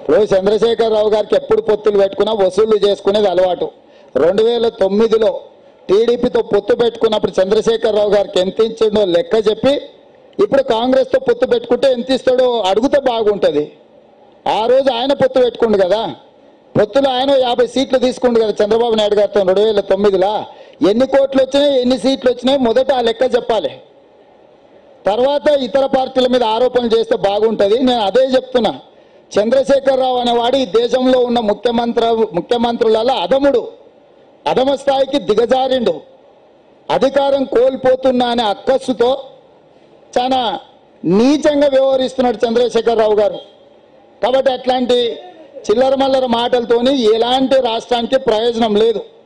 ఇప్పుడు చంద్రశేఖరరావు గారికి ఎప్పుడు పొత్తులు పెట్టుకున్నా వసూళ్లు చేసుకునేది అలవాటు రెండు వేల తొమ్మిదిలో టీడీపీతో పొత్తు పెట్టుకున్నప్పుడు చంద్రశేఖరరావు గారికి ఎంత ఇచ్చిండో లెక్క చెప్పి ఇప్పుడు కాంగ్రెస్తో పొత్తు పెట్టుకుంటే ఎంత ఇస్తాడో అడిగితే బాగుంటుంది ఆ రోజు ఆయన పొత్తు పెట్టుకుండు కదా పొత్తులో ఆయన యాభై సీట్లు తీసుకుండు కదా చంద్రబాబు నాయుడు గారితో రెండు వేల తొమ్మిదిలో ఎన్ని కోట్లు వచ్చినాయి ఎన్ని సీట్లు వచ్చినాయి మొదట ఆ లెక్క చెప్పాలి తర్వాత ఇతర పార్టీల మీద ఆరోపణలు చేస్తే బాగుంటుంది నేను అదే చెప్తున్నా చంద్రశేఖరరావు అనేవాడు ఈ దేశంలో ఉన్న ముఖ్యమంత్రి ముఖ్యమంత్రులలో అధముడు అధమ స్థాయికి దిగజారిండు అధికారం కోల్పోతున్నా అనే అక్కస్సుతో చాలా నీచంగా వ్యవహరిస్తున్నాడు చంద్రశేఖరరావు గారు కాబట్టి అట్లాంటి చిల్లర మల్లర మాటలతోని ఎలాంటి రాష్ట్రానికి ప్రయోజనం లేదు